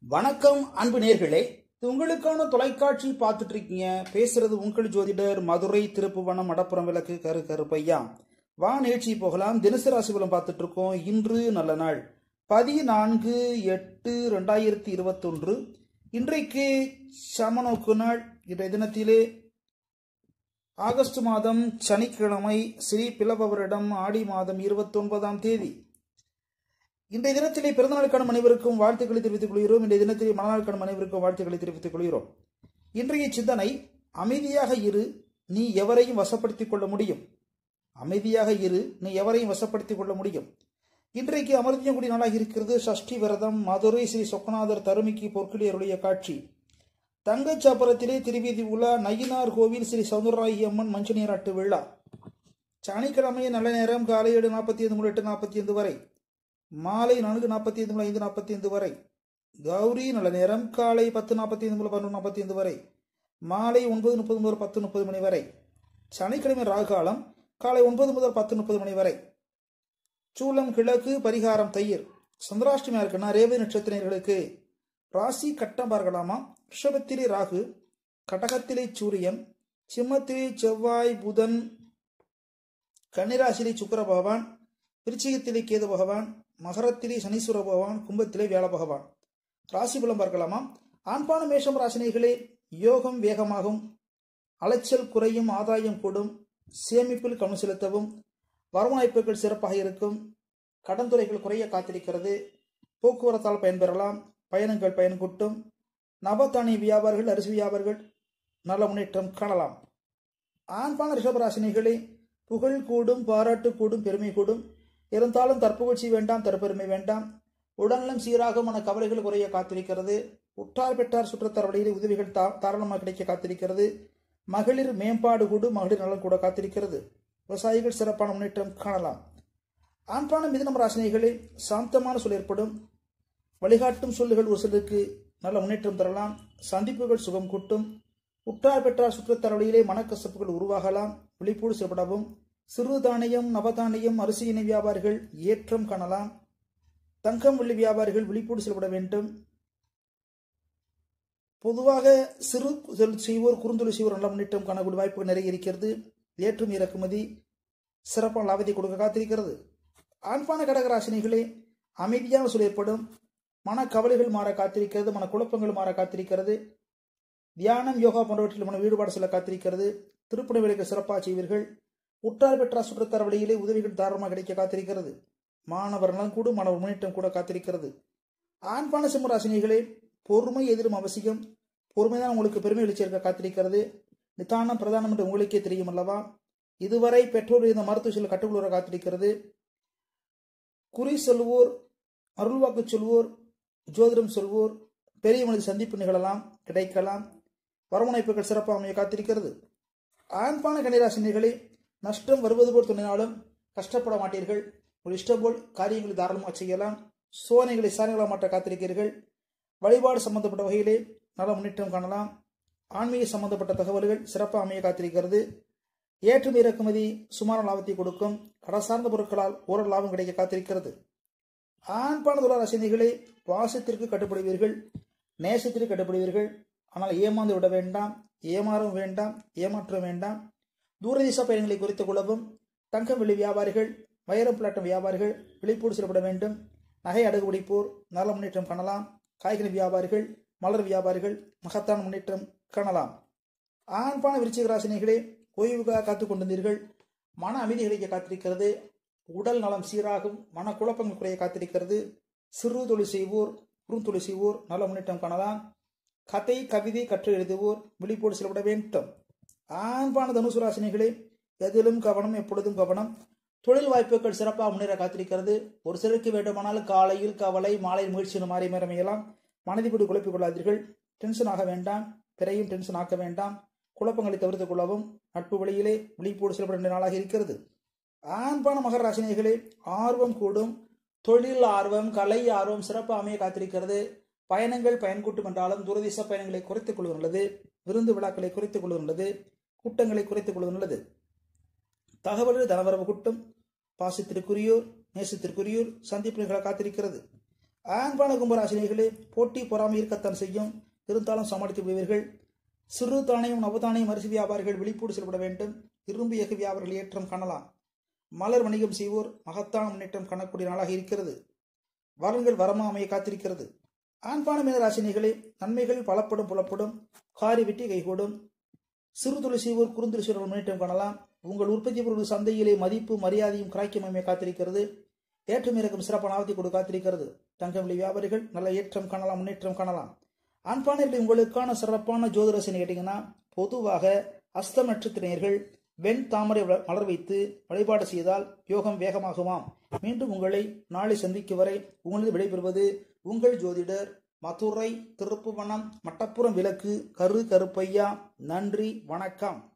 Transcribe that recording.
வணக்கம் அன்பு நேர்களே இது உங்களுக்கான தொலைக்காட்சி பார்த்துட்டு இருக்கீங்க பேசுறது உங்கள் ஜோதிடர் மதுரை திருப்புவனம் மடப்புறம் விளக்கு கரு கருப்பையா வா நிகழ்ச்சி போகலாம் தினசரி ராசி பலன் பார்த்துட்டு இருக்கோம் இன்று நல்ல நாள் பதினான்கு எட்டு ரெண்டாயிரத்தி இருபத்தொன்று இன்றைக்கு சமநோக்கு நாள் இன்றைய தினத்திலே ஆகஸ்ட் மாதம் சனிக்கிழமை ஸ்ரீ பிளவரிடம் ஆடி மாதம் இருபத்தொன்பதாம் தேதி இன்றைய தினத்திலே பிறந்தநாளுக்கான அனைவருக்கும் வாழ்த்துக்களை தெரிவித்துக் கொள்கிறோம் இன்றைய தினத்திலே மனநாளுக்கான அனைவருக்கும் வாழ்த்துக்களை தெரிவித்துக் கொள்கிறோம் இன்றைய சிந்தனை அமைதியாக இரு நீ எவரையும் வசப்படுத்திக் கொள்ள முடியும் அமைதியாக இரு நீ எவரையும் வசப்படுத்திக் கொள்ள முடியும் இன்றைக்கு அமர்த்தியங்குடி நாளாக இருக்கிறது சஷ்டி விரதம் மதுரை ஸ்ரீ சொக்கநாதர் தருமிக்கு பொற்கிளியருடைய காட்சி தங்கச்சாபுரத்திலே திருவீதி உலா நயினார் கோவில் ஸ்ரீ சௌந்தரராயி அம்மன் மஞ்ச நீராட்டு விழா சனிக்கிழமை நல்ல நேரம் காலை ஏழு நாற்பத்தி ஐந்து முதல் எட்டு நாற்பத்தி ஐந்து வரை மாலை நான்கு நாற்பத்தி ஐந்து முதல் ஐந்து நாற்பத்தி ஐந்து வரை கௌரி நல்ல நேரம் காலை பத்து நாற்பத்தி ஐந்து முதல் பதினொன்று நாற்பத்தி ஐந்து வரை மாலை ஒன்பது முப்பது முதல் பத்து முப்பது மணி வரை சனிக்கிழமை ராகுகாலம் காலை ஒன்பது முதல் பத்து முப்பது மணி வரை சூளம் கிழக்கு பரிகாரம் தயிர் சந்திராஷ்டமியா இருக்குன்னா ரேவதி நட்சத்திரர்களுக்கு ராசி கட்டம் பார்க்கலாமா ரிஷபத்திலே ராகு கடகத்திலே சூரியன் சிம்மத்திலே செவ்வாய் புதன் கன்னிராசிலே சுக்கர பகவான் விருச்சிகத்திலே கேது பகவான் மகரத்திலே சனீஸ்வர பகவான் கும்பத்திலே வியாழ பகவான் ராசி பலம் பார்க்கலாமா ஆண்பான மேஷம் ராசினிகளே யோகம் வேகமாகும் அலைச்சல் குறையும் ஆதாயம் கூடும் சேமிப்பில் கவனம் செலுத்தவும் வரவாய்ப்புகள் சிறப்பாக இருக்கும் கடன் துறைகள் குறைய காத்திருக்கிறது போக்குவரத்தால் பயன்பெறலாம் பயணங்கள் பயன் கூட்டும் நவதானிய வியாபாரிகள் அரிசி வியாபாரிகள் நல்ல முன்னேற்றம் காணலாம் ஆண்பான ரிஷபராசினிகளே புகழ் கூடும் பாராட்டு கூடும் பெருமை கூடும் இருந்தாலும் தற்புகழ்ச்சி வேண்டாம் தற்பெருமை வேண்டாம் உடல்நலம் சீராக மன கவலைகள் குறைய காத்திருக்கிறது உற்றார் பெற்றார் சுற்றத்தார் வழியிலே உதவிகள் தா தாராளமாக கிடைக்க காத்திருக்கிறது மகளிர் மேம்பாடு கூடும் மகளிர் நலன் கூட காத்திருக்கிறது விவசாயிகள் சிறப்பான முன்னேற்றம் காணலாம் ஆண்பான மிதனம் ராசினிகளே சாந்தமான சொல் ஏற்படும் வழிகாட்டும் சொல்லுகள் ஒரு சிலருக்கு நல்ல முன்னேற்றம் தரலாம் சந்திப்புகள் சுகம் கூட்டும் உற்றார் பெற்றார் சுற்றத்தார் வழியிலே மனக்கசப்புகள் உருவாகலாம் விழிப்போடு செயல்படவும் சிறு தானியம் நவதானியம் அரிசி இணை வியாபாரிகள் ஏற்றம் காணலாம் தங்கம் வெள்ளி வியாபாரிகள் விழிப்போடு செயல்பட வேண்டும் பொதுவாக சிறு தொழில் செய்வோர் குறுந்தொழில் செய்வோர் நல்ல முன்னேற்றம் காணக்கூடிய வாய்ப்புகள் நிறைய இருக்கிறது ஏற்றும் இறக்குமதி சிறப்பான லாபத்தை கொடுக்க காத்திருக்கிறது ஆண்பான கடகராசினிகளே அமைதியான சொல் ஏற்படும் மன கவலைகள் மாற காத்திருக்கிறது மன குழப்பங்கள் மாற காத்திருக்கிறது தியானம் யோகா போன்றவற்றில் மன ஈடுபாடு செல்ல காத்திருக்கிறது திருப்பணி வேலைகள் சிறப்பாக செய்வீர்கள் உற்றார் பெற்றார் சுற்றத்தார் வழியிலே உதவிகள் தாராளமாக கிடைக்க காத்திருக்கிறது மாணவர் நலன் கூட மாணவர் முன்னேற்றம் கூட காத்திருக்கிறது ஆண்பான சிம்மராசினிகளே பொறுமை எதிரும் அவசியம் பொறுமைதான் உங்களுக்கு பெருமை எழுச்சியிருக்க காத்திருக்கிறது நிதானம் பிரதானம் என்று உங்களுக்கே தெரியும் அல்லவா இதுவரை பெற்றோர் இந்த மருத்துவ சில கட்டுக்குள்ள காத்திருக்கிறது குறி சொல்வோர் அருள்வாக்கு சொல்வோர் ஜோதிடம் சொல்வோர் பெரிய மனித சந்திப்பு நிகழலாம் கிடைக்கலாம் வரமுனைப்புகள் சிறப்பாக அமைய காத்திருக்கிறது ஆண்பான கன்னிராசினிகளே நஷ்டம் வருவது போல் துணினாலும் கஷ்டப்பட மாட்டீர்கள் ஒரு இஷ்டம் போல் காரியங்களை தாராளமாக செய்யலாம் சோதனைகளை சாதனைகளாக மாற்ற காத்திருக்கிறீர்கள் வழிபாடு சம்பந்தப்பட்ட வகையிலே நல்ல முன்னேற்றம் காணலாம் ஆன்மீக சம்பந்தப்பட்ட தகவல்கள் சிறப்பாக அமைய காத்திருக்கிறது ஏற்றுமதி இறக்குமதி சுமார லாபத்தை கொடுக்கும் கடல் சார்ந்த பொருட்களால் ஓரளவு லாபம் கிடைக்க காத்திருக்கிறது ஆண்பான துளா ரசிகர்களே பாசத்திற்கு கட்டுப்படுவீர்கள் நேசத்திற்கு கட்டுப்படுவீர்கள் ஆனால் ஏமாந்து விட வேண்டாம் ஏமாறும் வேண்டாம் ஏமாற்றம் வேண்டாம் தூரதேச பயணங்களை குறித்துக் கொள்ளவும் தங்கம் வெள்ளி வியாபாரிகள் வைரம் பிளாட்டம் வியாபாரிகள் விழிப்போடு செயல்பட வேண்டும் நகை அடகு பிடிப்போர் நல்ல முன்னேற்றம் காணலாம் காய்கறி வியாபாரிகள் மலர் வியாபாரிகள் மகத்தான முன்னேற்றம் காணலாம் ஆண்பான விருச்சிக ராசினிகளே ஓய்வுக்காக காத்துக் கொண்டிருந்தீர்கள் மன அமைதி கிடைக்க காத்திருக்கிறது உடல் நலம் சீராகும் மன குழப்பங்கள் குறைய காத்திருக்கிறது சிறு தொழில் செய்வோர் குறுந்தொழில் செய்வோர் நல்ல முன்னேற்றம் காணலாம் கதை கவிதை கற்று எழுதுவோர் விழிப்போடு செயல்பட வேண்டும் ஆண்பான தனுசு ராசினிகளே எதிலும் கவனம் எப்பொழுதும் கவனம் தொழில் வாய்ப்புகள் சிறப்பாக முன்னேற காத்திருக்கிறது ஒரு சிலருக்கு வேண்டுமானால் காலையில் கவலை மாலை முயற்சி மாறி மேறமையலாம் மனதிப்படி குழப்பிக் கொள்ளாதீர்கள் டென்ஷன் ஆக வேண்டாம் பிறையும் டென்ஷன் ஆக்க வேண்டாம் குழப்பங்களை தவிர்த்துக் கொள்ளவும் நட்பு வழியிலே விழிப்போடு செயல்பட வேண்டிய நாளாக இருக்கிறது ஆண்பான மகர ராசினிகளே ஆர்வம் கூடும் தொழில் ஆர்வம் கலை ஆர்வம் சிறப்பாக அமைய காத்திருக்கிறது பயணங்கள் பயன்கூட்டும் என்றாலும் துரதிச பயணங்களை குறைத்துக் கொள்வது நல்லது விருந்து விழாக்களை குறைத்துக் கொள்வது நல்லது கூட்டங்களை குறைத்துக் கொள்வது நல்லது தகவல்கள் தனவரவு கூட்டம் பாசத்திற்குரியோர் நேசத்திற்குரியோர் சந்திப்பு நிகழ காத்திருக்கிறது ஆண்பான கும்பராசினிகளே போட்டி பொறாமை இருக்கத்தான் செய்யும் இருந்தாலும் சமாளித்து விடுவீர்கள் சிறு தானியம் நவதானியம் அரிசி வியாபாரிகள் விழிப்போடு செயல்பட வேண்டும் இரும்பு எஃகு வியாபாரிகள் ஏற்றம் காணலாம் மலர் வணிகம் செய்வோர் மகத்தான முன்னேற்றம் காணக்கூடிய நாளாக இருக்கிறது வரன்கள் வரமா அமைய காத்திருக்கிறது ஆண்பான மீனராசினிகளே நன்மைகள் பலப்படும் புலப்படும் காரி வெட்டி கைகூடும் சிறு தொழில் செய்வோர் குறுந்தொழில் செய்வோர் முன்னேற்றம் காணலாம் உங்கள் உற்பத்தி பொருள் சந்தையிலே மதிப்பு மரியாதையும் கிராக்கியம் அமைய காத்திருக்கிறது ஏற்றம் இறக்கும் சிறப்பான ஆபத்தை கொடு காத்திருக்கிறது தங்கம் விலை வியாபாரிகள் நல்ல ஏற்றம் காணலாம் முன்னேற்றம் காணலாம் ஆண்பானையில் உங்களுக்கான சிறப்பான ஜோதிரசனை கேட்டீங்கன்னா பொதுவாக அஸ்த நட்சத்திரர்கள் வெண் தாமரை வ- மலர் வைத்து வழிபாடு செய்தால் யோகம் வேகமாகுமாம் மீண்டும் உங்களை நாளை சந்திக்கும் வரை உங்களது விடைபெறுவது உங்கள் ஜோதிடர் மதுரை திருப்புவனம் மட்டப்புறம் விளக்கு கரு கருப்பையா நன்றி வணக்கம்